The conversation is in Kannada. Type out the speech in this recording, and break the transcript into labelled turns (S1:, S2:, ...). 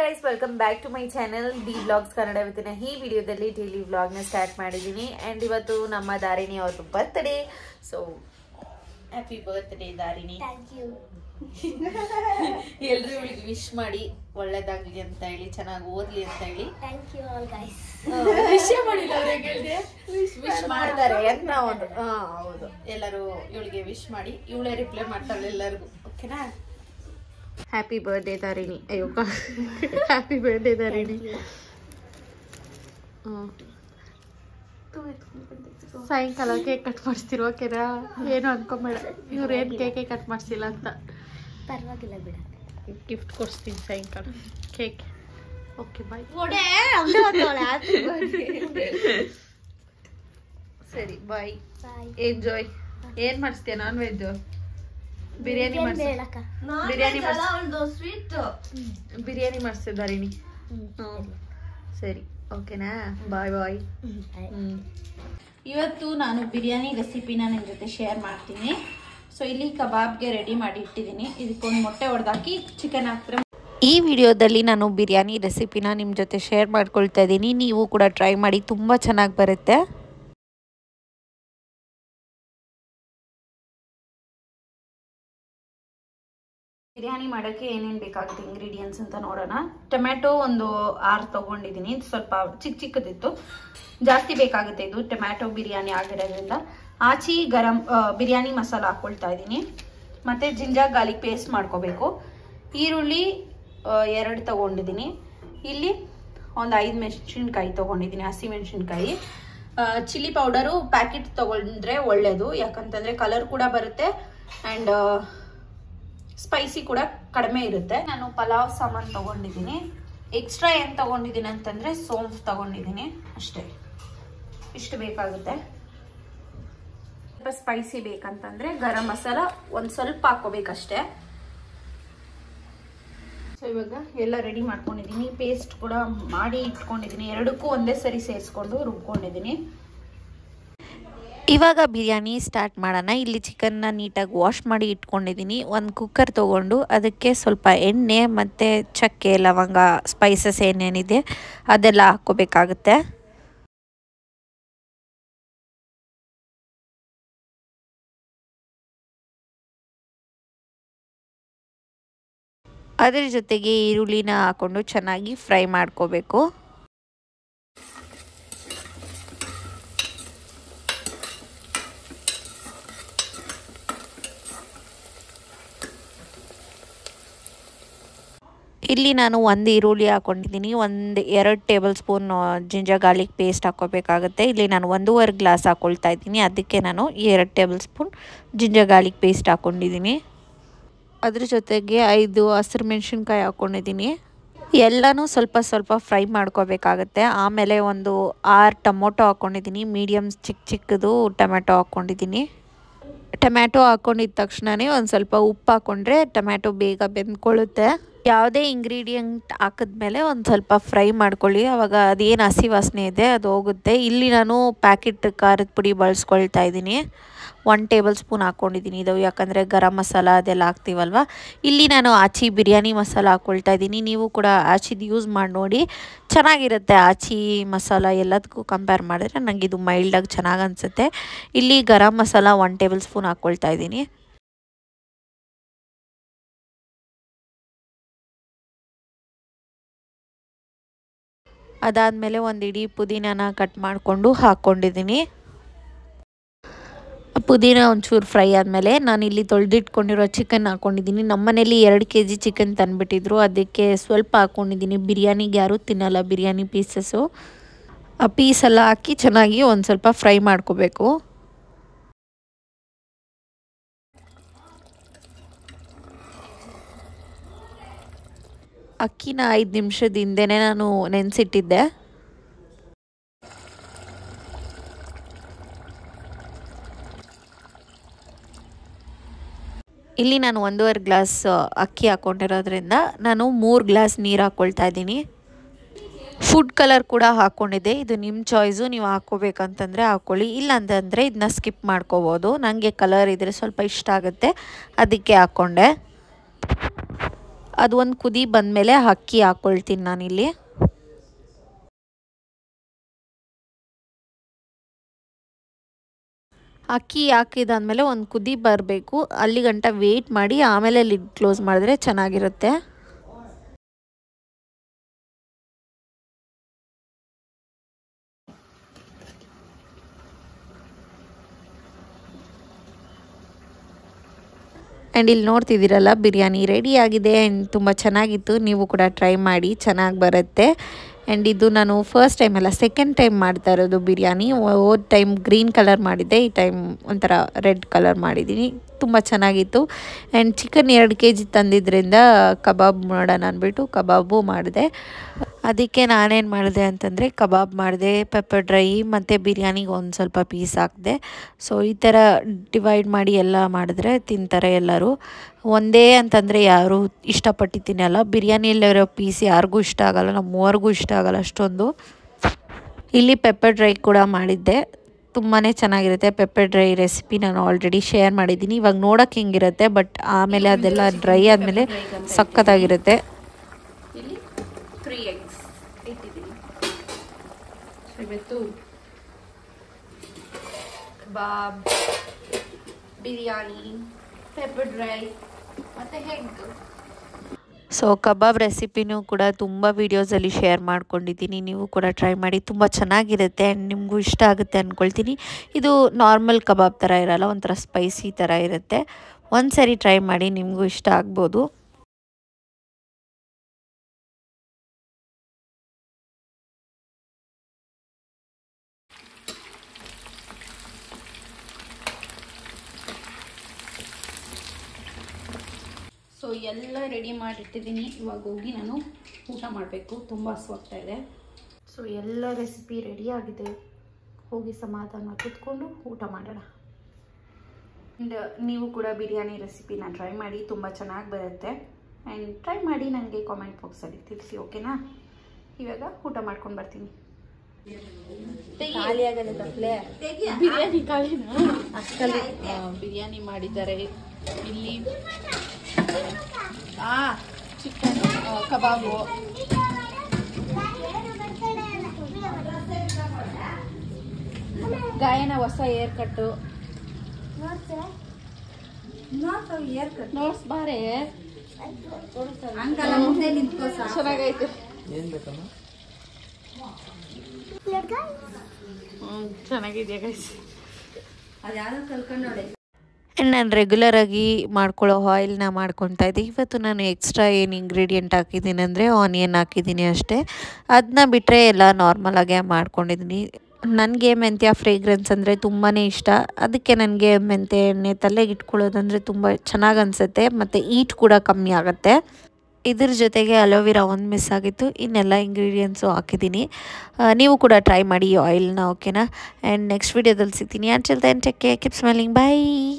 S1: Guys welcome back to my channel D vlogs Kannada ಇವತ್ತಿನ ಈ ವಿಡಿಯೋದಲ್ಲಿ ಡೈಲಿ ವ್ಲಾಗ್ನ ಸ್ಟಾರ್ಟ್ ಮಾಡಿದ್ದೀನಿ ಆ್ಯಂಡ್ ಇವತ್ತು ನಮ್ಮ ದಾರಿಣಿ ಅವ್ರದ್ದು birthday so happy birthday Dharini
S2: thank you
S1: ಎಲ್ರು ಇವಳಿಗೆ ವಿಶ್ ಮಾಡಿ ಒಳ್ಳೇದಾಗ್ಲಿ ಅಂತ ಹೇಳಿ ಚೆನ್ನಾಗಿ ಓದ್ಲಿ ಅಂತ ಹೇಳಿ
S2: ಥ್ಯಾಂಕ್ ಯು ಆಲ್ ಗೈಸ್
S1: ವಿಷಯ ಮಾಡಿಲ್ಲ ವಿಶ್ ಮಾಡ್ತಾರೆ ಅಂತ ಒಂದು ಹಾ ಹೌದು ಎಲ್ಲರೂ ಇವಳಿಗೆ ವಿಶ್ ಮಾಡಿ ಇವಳೇ ರಿಪ್ಲೈ ಮಾಡ್ತಾಳೆ ಎಲ್ಲರಿಗೂ ಓಕೆನಾ ಹ್ಯಾಪಿ ಬರ್ಡೇ ದಾರಿಣಿ ಅಯ್ಯೋ ಹ್ಯಾಪಿ ಬರ್ಡೇ ದಾರಿಣಿ ಹ್ಮ್. ಸಾಯಂಕಾಲ ಕೇಕ್ ಕಟ್ ಮಾಡಿಸ್ತಿರೋ ಓಕೆನಾ ಏನು ಅನ್ಕೊಂಬೇಡ ಇವ್ರು ಏನು ಕೇಕೆ ಕಟ್ ಮಾಡಿಸಿಲ್ಲ ಅಂತ
S2: ಪರವಾಗಿಲ್ಲ ಬಿಡ
S1: ಗಿಫ್ಟ್ ಕೊಡಿಸ್ತೀನಿ ಸಾಯಂಕಾಲ ಕೇಕ್ ಓಕೆ ಬಾಯ್
S2: ಒಡೆ
S1: ಸರಿ ಬಾಯ್
S2: ಬಾಯ್
S1: ಎಂಜಾಯ್ ಏನ್ ಮಾಡಿಸ್ತೀಯ ನಾನ್ ವೆಜ್ ಬಿರಿಯಾನಿ ಮಾಡಿಸ್
S2: ಹೇಳಕ್ಕ
S1: ಬಿರಿಯಾನಿ ಬಿರಿಯಾನಿ ಮಾಡಿಸ್ತೀಯ ದಾರಿಣಿ ಸರಿ ಓಕೆನಾ ಬಾಯ್ ಬಾಯ್ ಇವತ್ತು ನಾನು ಬಿರಿಯಾನಿ ರೆಸಿಪಿನ ನಿಮ್ಮ ಜೊತೆ ಶೇರ್ ಮಾಡ್ತೀನಿ ಸೊ ಇಲ್ಲಿ ಕಬಾಬ್ಗೆ ರೆಡಿ ಮಾಡಿ ಇಟ್ಟಿದ್ದೀನಿ ಇದಕ್ಕೊಂದು ಮೊಟ್ಟೆ ಹೊಡೆದಾಕಿ ಚಿಕನ್ ಹಾಕ್ತಾರೆ
S3: ಈ ವಿಡಿಯೋದಲ್ಲಿ ನಾನು ಬಿರಿಯಾನಿ ರೆಸಿಪಿನ ನಿಮ್ಮ ಜೊತೆ ಶೇರ್ ಮಾಡ್ಕೊಳ್ತಾ ಇದ್ದೀನಿ ನೀವು ಕೂಡ ಟ್ರೈ ಮಾಡಿ ತುಂಬ ಚೆನ್ನಾಗಿ ಬರುತ್ತೆ
S1: ಬಿರಿಯಾನಿ ಮಾಡೋಕ್ಕೆ ಏನೇನು ಬೇಕಾಗುತ್ತೆ ಇಂಗ್ರೀಡಿಯೆಂಟ್ಸ್ ಅಂತ ನೋಡೋಣ ಟೊಮ್ಯಾಟೊ ಒಂದು ಆರು ತೊಗೊಂಡಿದ್ದೀನಿ ಸ್ವಲ್ಪ ಚಿಕ್ಕ ಚಿಕ್ಕದಿತ್ತು ಜಾಸ್ತಿ ಬೇಕಾಗುತ್ತೆ ಇದು ಟೊಮ್ಯಾಟೊ ಬಿರಿಯಾನಿ ಆಗಿರೋದ್ರಿಂದ ಆಚಿ ಗರಂ ಆ, ಬಿರಿಯಾನಿ ಮಸಾಲ ಹಾಕ್ಕೊಳ್ತಾ ಇದ್ದೀನಿ ಮತ್ತು ಜಿಂಜರ್ ಗಾರ್ಲಿಕ್ ಪೇಸ್ಟ್ ಮಾಡ್ಕೋಬೇಕು ಈರುಳ್ಳಿ ಎರಡು ತೊಗೊಂಡಿದ್ದೀನಿ ಇಲ್ಲಿ ಒಂದು ಐದು ಮೆಣಸಿನ್ಕಾಯಿ ತೊಗೊಂಡಿದ್ದೀನಿ ಹಸಿ ಮೆಣಸಿನ್ಕಾಯಿ ಚಿಲ್ಲಿ ಪೌಡರು ಪ್ಯಾಕೆಟ್ ತೊಗೊಂಡ್ರೆ ಒಳ್ಳೆಯದು ಯಾಕಂತಂದರೆ ಕಲರ್ ಕೂಡ ಬರುತ್ತೆ ಆ್ಯಂಡ್ ಸ್ಪೈಸಿ ಕೂಡ ಕಡಿಮೆ ಇರುತ್ತೆ ನಾನು ಪಲಾವ್ ಸಾಮಾನು ತಗೊಂಡಿದ್ದೀನಿ ಎಕ್ಸ್ಟ್ರಾ ಏನು ತಗೊಂಡಿದ್ದೀನಿ ಅಂತಂದರೆ ಸೋಂಫ್ ತಗೊಂಡಿದ್ದೀನಿ ಅಷ್ಟೇ ಇಷ್ಟು ಬೇಕಾಗುತ್ತೆ ಸ್ವಲ್ಪ ಸ್ಪೈಸಿ ಬೇಕಂತಂದ್ರೆ ಗರಂ ಮಸಾಲ ಒಂದು ಸ್ವಲ್ಪ ಹಾಕೋಬೇಕಷ್ಟೇ ಸೊ ಇವಾಗ ಎಲ್ಲ ರೆಡಿ ಮಾಡ್ಕೊಂಡಿದ್ದೀನಿ ಪೇಸ್ಟ್ ಕೂಡ ಮಾಡಿ ಇಟ್ಕೊಂಡಿದ್ದೀನಿ ಎರಡಕ್ಕೂ ಒಂದೇ ಸರಿ ಸೇರಿಸ್ಕೊಂಡು ರುಬ್ಕೊಂಡಿದ್ದೀನಿ
S3: ಇವಾಗ ಬಿರಿಯಾನಿ ಸ್ಟಾರ್ಟ್ ಮಾಡೋಣ ಇಲ್ಲಿ ಚಿಕನ್ನ ನೀಟಾಗಿ ವಾಶ್ ಮಾಡಿ ಇಟ್ಕೊಂಡಿದ್ದೀನಿ ಒಂದು ಕುಕ್ಕರ್ ತೊಗೊಂಡು ಅದಕ್ಕೆ ಸ್ವಲ್ಪ ಎಣ್ಣೆ ಮತ್ತು ಚಕ್ಕೆ ಲವಂಗ ಸ್ಪೈಸಸ್ ಏನೇನಿದೆ ಅದೆಲ್ಲ ಹಾಕ್ಕೋಬೇಕಾಗುತ್ತೆ ಅದ್ರ ಜೊತೆಗೆ ಈರುಳ್ಳಿನ ಹಾಕ್ಕೊಂಡು ಚೆನ್ನಾಗಿ ಫ್ರೈ ಮಾಡ್ಕೋಬೇಕು ಇಲ್ಲಿ ನಾನು ಒಂದು ಈರುಳ್ಳಿ ಹಾಕ್ಕೊಂಡಿದ್ದೀನಿ ಒಂದು ಎರಡು tablespoon ginger garlic paste ಹಾಕ್ಕೋಬೇಕಾಗುತ್ತೆ ಇಲ್ಲಿ ನಾನು ಒಂದೂವರೆ ಗ್ಲಾಸ್ ಹಾಕ್ಕೊಳ್ತಾ ಇದ್ದೀನಿ ಅದಕ್ಕೆ ನಾನು ಎರಡು tablespoon ginger garlic paste ಹಾಕ್ಕೊಂಡಿದ್ದೀನಿ ಅದ್ರ ಜೊತೆಗೆ ಐದು ಹಸಿರು ಮೆಣಸಿನ್ಕಾಯಿ ಹಾಕ್ಕೊಂಡಿದ್ದೀನಿ ಎಲ್ಲನೂ ಸ್ವಲ್ಪ ಸ್ವಲ್ಪ ಫ್ರೈ ಮಾಡ್ಕೋಬೇಕಾಗತ್ತೆ ಆಮೇಲೆ ಒಂದು ಆರು ಟೊಮೊಟೊ ಹಾಕ್ಕೊಂಡಿದ್ದೀನಿ ಮೀಡಿಯಮ್ ಚಿಕ್ಕ ಚಿಕ್ಕದು ಟೊಮೆಟೊ ಹಾಕ್ಕೊಂಡಿದ್ದೀನಿ ಟೊಮ್ಯಾಟೊ ಹಾಕ್ಕೊಂಡಿದ ತಕ್ಷಣವೇ ಒಂದು ಸ್ವಲ್ಪ ಉಪ್ಪು ಹಾಕ್ಕೊಂಡ್ರೆ ಟೊಮ್ಯಾಟೊ ಬೇಗ ಬೆಂದ್ಕೊಳ್ಳುತ್ತೆ ಯಾವುದೇ ಇಂಗ್ರೀಡಿಯೆಂಟ್ ಹಾಕಿದ್ಮೇಲೆ ಒಂದು ಸ್ವಲ್ಪ ಫ್ರೈ ಮಾಡ್ಕೊಳ್ಳಿ ಅವಾಗ ಅದೇನು ಹಸಿ ವಾಸನೆ ಇದೆ ಅದು ಹೋಗುತ್ತೆ ಇಲ್ಲಿ ನಾನು ಪ್ಯಾಕೆಟ್ ಖಾರದ ಪುಡಿ ಬಳಸ್ಕೊಳ್ತಾ ಇದ್ದೀನಿ ಒನ್ ಟೇಬಲ್ ಸ್ಪೂನ್ ಹಾಕ್ಕೊಂಡಿದ್ದೀನಿ ಇದು ಯಾಕಂದರೆ ಗರಂ ಮಸಾಲ ಅದೆಲ್ಲ ಹಾಕ್ತೀವಲ್ವ ಇಲ್ಲಿ ನಾನು ಆಚಿ ಬಿರಿಯಾನಿ ಮಸಾಲ ಹಾಕ್ಕೊಳ್ತಾ ಇದ್ದೀನಿ ನೀವು ಕೂಡ ಆಚಿದು ಯೂಸ್ ಮಾಡಿ ನೋಡಿ ಚೆನ್ನಾಗಿರುತ್ತೆ ಆಚಿ ಮಸಾಲ ಎಲ್ಲದಕ್ಕೂ ಕಂಪೇರ್ ಮಾಡಿದ್ರೆ ನನಗೆ ಇದು ಮೈಲ್ಡಾಗಿ ಚೆನ್ನಾಗಿ ಅನಿಸುತ್ತೆ ಇಲ್ಲಿ garam masala one tablespoon ಹಾಕ್ಕೊಳ್ತಾ ಇದ್ದೀನಿ ಅದಾದಮೇಲೆ ಒಂದು ಇಡೀ ಪುದೀನನ ಕಟ್ ಮಾಡಿಕೊಂಡು ಹಾಕ್ಕೊಂಡಿದ್ದೀನಿ ಪುದೀನ ಒಂಚೂರು ಫ್ರೈ ಆದಮೇಲೆ ನಾನು ಇಲ್ಲಿ ತೊಳೆದಿಟ್ಕೊಂಡಿರೋ ಚಿಕನ್ ಹಾಕ್ಕೊಂಡಿದ್ದೀನಿ ನಮ್ಮನೇಲಿ ಎರಡು ಕೆ ಜಿ ಚಿಕನ್ ತಂದುಬಿಟ್ಟಿದ್ರು ಅದಕ್ಕೆ ಸ್ವಲ್ಪ ಹಾಕ್ಕೊಂಡಿದ್ದೀನಿ ಬಿರಿಯಾನಿಗೆ ಯಾರೂ ತಿನ್ನಲ್ಲ ಬಿರಿಯಾನಿ ಪೀಸಸ್ಸು ಆ ಪೀಸೆಲ್ಲ ಹಾಕಿ ಚೆನ್ನಾಗಿ ಒಂದು ಸ್ವಲ್ಪ ಫ್ರೈ ಮಾಡ್ಕೋಬೇಕು ಅಕ್ಕಿನ ಐದು ನಿಮಿಷದ ಹಿಂದೆನೇ ನಾನು ನೆನೆಸಿಟ್ಟಿದ್ದೆ ಇಲ್ಲಿ ನಾನು ಒಂದೂವರೆ ಗ್ಲಾಸ್ ಅಕ್ಕಿ ಹಾಕ್ಕೊಂಡಿರೋದ್ರಿಂದ ನಾನು ಮೂರು ಗ್ಲಾಸ್ ನೀರು ಹಾಕ್ಕೊಳ್ತಾ ಇದ್ದೀನಿ ಫುಡ್ ಕಲರ್ ಕೂಡ ಹಾಕ್ಕೊಂಡಿದ್ದೆ ಇದು ನಿಮ್ಮ ಚಾಯ್ಸು ನೀವು ಹಾಕ್ಕೋಬೇಕಂತಂದರೆ ಹಾಕ್ಕೊಳ್ಳಿ ಇಲ್ಲ ಅಂತಂದರೆ ಇದನ್ನ ಸ್ಕಿಪ್ ಮಾಡ್ಕೋಬೋದು ನನಗೆ ಕಲರ್ ಇದ್ದರೆ ಸ್ವಲ್ಪ ಇಷ್ಟ ಆಗುತ್ತೆ ಅದಕ್ಕೆ ಹಾಕ್ಕೊಂಡೆ ಅದು ಒಂದು ಕುದಿ ಬಂದಮೇಲೆ ಅಕ್ಕಿ ಹಾಕ್ಕೊಳ್ತೀನಿ ನಾನಿಲ್ಲಿ ಅಕ್ಕಿ ಹಾಕಿದಾದ್ಮೇಲೆ ಒಂದು ಕುದಿ ಬರಬೇಕು ಅಲ್ಲಿ ಗಂಟ ವೆಯ್ಟ್ ಮಾಡಿ ಆಮೇಲೆ ಲಿಡ್ ಕ್ಲೋಸ್ ಮಾಡಿದ್ರೆ ಚೆನ್ನಾಗಿರುತ್ತೆ ಆ್ಯಂಡ್ ಇಲ್ಲಿ ನೋಡ್ತಿದ್ದೀರಲ್ಲ ಬಿರಿಯಾನಿ ರೆಡಿ ಆಗಿದೆ ಆ್ಯಂಡ್ ತುಂಬ ಚೆನ್ನಾಗಿತ್ತು ನೀವು ಕೂಡ ಟ್ರೈ ಮಾಡಿ ಚೆನ್ನಾಗಿ ಬರುತ್ತೆ ಆ್ಯಂಡ್ ಇದು ನಾನು ಫಸ್ಟ್ ಟೈಮ್ ಅಲ್ಲ ಸೆಕೆಂಡ್ ಟೈಮ್ ಮಾಡ್ತಾ ಇರೋದು ಬಿರಿಯಾನಿ ಹೋದ ಟೈಮ್ ಗ್ರೀನ್ ಕಲರ್ ಮಾಡಿದ್ದೆ ಈ ಟೈಮ್ ಒಂಥರ ರೆಡ್ ಕಲರ್ ಮಾಡಿದ್ದೀನಿ ತುಂಬ ಚೆನ್ನಾಗಿತ್ತು ಆ್ಯಂಡ್ ಚಿಕನ್ ಎರಡು ಕೆ ಜಿ ತಂದಿದ್ದರಿಂದ ಕಬಾಬ್ ಮಾಡೋಣ ಅಂದ್ಬಿಟ್ಟು ಕಬಾಬು ಮಾಡಿದೆ ಅದಕ್ಕೆ ನಾನೇನು ಮಾಡಿದೆ ಅಂತಂದರೆ ಕಬಾಬ್ ಮಾಡಿದೆ ಪೆಪ್ಪರ್ ಡ್ರೈ ಮತ್ತು ಬಿರಿಯಾನಿಗೆ ಒಂದು ಸ್ವಲ್ಪ ಪೀಸ್ ಹಾಕಿದೆ ಸೊ ಈ ಥರ ಡಿವೈಡ್ ಮಾಡಿ ಎಲ್ಲ ಮಾಡಿದ್ರೆ ತಿಂತಾರೆ ಎಲ್ಲರೂ ಒಂದೇ ಅಂತಂದರೆ ಯಾರು ಇಷ್ಟಪಟ್ಟು ತಿನ್ನಲ್ಲ ಬಿರಿಯಾನಿಯಲ್ಲಿರೋ ಪೀಸ್ ಯಾರಿಗೂ ಇಷ್ಟ ಆಗಲ್ಲ ನಮ್ಮ ಮೂವರಿಗೂ ಇಷ್ಟ ಆಗಲ್ಲ ಅಷ್ಟೊಂದು ಇಲ್ಲಿ ಪೆಪ್ಪರ್ ಡ್ರೈ ಕೂಡ ಮಾಡಿದ್ದೆ ತುಂಬಾ ಚೆನ್ನಾಗಿರುತ್ತೆ ಪೆಪ್ಪರ್ ಡ್ರೈ ರೆಸಿಪಿ ನಾನು ಆಲ್ರೆಡಿ ಶೇರ್ ಮಾಡಿದ್ದೀನಿ ಇವಾಗ ನೋಡೋಕೆ ಹಿಂಗಿರುತ್ತೆ ಬಟ್ ಆಮೇಲೆ ಅದೆಲ್ಲ ಡ್ರೈ ಆದಮೇಲೆ ಸಖತ್ತಾಗಿರುತ್ತೆ
S1: ಇಲ್ಲಿ ತ್ರೀ ಎಗ್ಸ್ ಇಟ್ಟಿದ್ದೀನಿ ಸೊ ಇವತ್ತು ಕಬಾಬ್ ಬಿರಿಯಾನಿ ಪೆಪ್ಪರ್ ಡ್ರೈ ಮತ್ತು ಹೆಗ್
S3: ಸೊ ಕಬಾಬ್ ರೆಸಿಪಿನೂ ಕೂಡ ತುಂಬ ವೀಡಿಯೋಸಲ್ಲಿ ಶೇರ್ ಮಾಡ್ಕೊಂಡಿದ್ದೀನಿ ನೀವು ಕೂಡ ಟ್ರೈ ಮಾಡಿ ತುಂಬ ಚೆನ್ನಾಗಿರುತ್ತೆ ಆ್ಯಂಡ್ ನಿಮಗೂ ಇಷ್ಟ ಆಗುತ್ತೆ ಅಂದ್ಕೊಳ್ತೀನಿ ಇದು ನಾರ್ಮಲ್ ಕಬಾಬ್ ಥರ ಇರಲ್ಲ ಒಂಥರ ಸ್ಪೈಸಿ ಥರ ಇರುತ್ತೆ ಒಂದು ಸರಿ ಟ್ರೈ ಮಾಡಿ ನಿಮಗೂ ಇಷ್ಟ ಆಗ್ಬೋದು
S1: ಸೊ ಎಲ್ಲ ರೆಡಿ ಮಾಡಿಟ್ಟಿದ್ದೀನಿ ಇವಾಗ ಹೋಗಿ ನಾನು ಊಟ ಮಾಡಬೇಕು ತುಂಬ ಹಸ್ವಾಗ್ತಾ ಇದೆ ಸೊ ಎಲ್ಲ ರೆಸಿಪಿ ರೆಡಿ ಆಗಿದೆ ಹೋಗಿ ಸಮಾಧಾನ ಕೂತ್ಕೊಂಡು ಊಟ ಮಾಡೋಣ ಆ್ಯಂಡ್ ನೀವು ಕೂಡ ಬಿರಿಯಾನಿ ರೆಸಿಪಿನ ಟ್ರೈ ಮಾಡಿ ತುಂಬ ಚೆನ್ನಾಗಿ ಬರುತ್ತೆ ಆ್ಯಂಡ್ ಟ್ರೈ ಮಾಡಿ ನನಗೆ ಕಾಮೆಂಟ್ ಬಾಕ್ಸಲ್ಲಿ ತಿಳಿಸಿ ಓಕೆನಾ ಇವಾಗ ಊಟ ಮಾಡ್ಕೊಂಡು ಬರ್ತೀನಿ ಬಿರಿಯಾನಿ ಖಾಲಿನಾ ಅಷ್ಟಲ್ಲಿ ಬಿರಿಯಾನಿ ಮಾಡಿದ್ದಾರೆ ಇಲ್ಲಿ ಆ ಚಿಕನ್ ಕಬಾಬು ಗಾಯನ ಹೊಸ ಏರ್ ಕಟ್ಟು ನೋಟ್ಸ್ ಬಾರೆ ಚೆನ್ನಾಗೈತೆ ಹ್ಮ್ ಚೆನ್ನಾಗಿದೆಯಾ ಗೈಸ್
S3: ಆ್ಯಂಡ್ ನಾನು ರೆಗ್ಯುಲರಾಗಿ ಮಾಡ್ಕೊಳ್ಳೋ ಆಯಿಲ್ನ ಮಾಡ್ಕೊತಾ ಇದ್ದೆ ಇವತ್ತು ನಾನು ಎಕ್ಸ್ಟ್ರಾ ಏನು ಇಂಗ್ರೀಡಿಯೆಂಟ್ ಹಾಕಿದ್ದೀನಿ ಅಂದರೆ ಆನಿಯನ್ ಹಾಕಿದ್ದೀನಿ ಅಷ್ಟೇ ಅದನ್ನ ಬಿಟ್ಟರೆ ಎಲ್ಲ ನಾರ್ಮಲಾಗೆ ಮಾಡ್ಕೊಂಡಿದ್ದೀನಿ ನನಗೆ ಮೆಂತ್ಯ ಫ್ರೇಗ್ರೆನ್ಸ್ ಅಂದರೆ ತುಂಬಾ ಇಷ್ಟ ಅದಕ್ಕೆ ನನಗೆ ಮೆಂತ್ಯ ಎಣ್ಣೆ ತಲೆಗೆ ಇಟ್ಕೊಳ್ಳೋದಂದರೆ ತುಂಬ ಚೆನ್ನಾಗಿ ಅನಿಸುತ್ತೆ ಮತ್ತು ಈಟ್ ಕೂಡ ಕಮ್ಮಿ ಆಗುತ್ತೆ ಇದ್ರ ಜೊತೆಗೆ ಅಲೋವಿರಾ ಒಂದು ಮಿಸ್ ಆಗಿತ್ತು ಇನ್ನೆಲ್ಲ ಇಂಗ್ರೀಡಿಯೆಂಟ್ಸು ಹಾಕಿದ್ದೀನಿ ಆ, ನೀವು ಕೂಡ ಟ್ರೈ ಮಾಡಿ ಈ ಆಯಿಲ್ನ ಓಕೆನಾ ಆ್ಯಂಡ್ ನೆಕ್ಸ್ಟ್ ವೀಡಿಯೋದಲ್ಲಿ ಸಿಗ್ತೀನಿ until then take care keep smelling by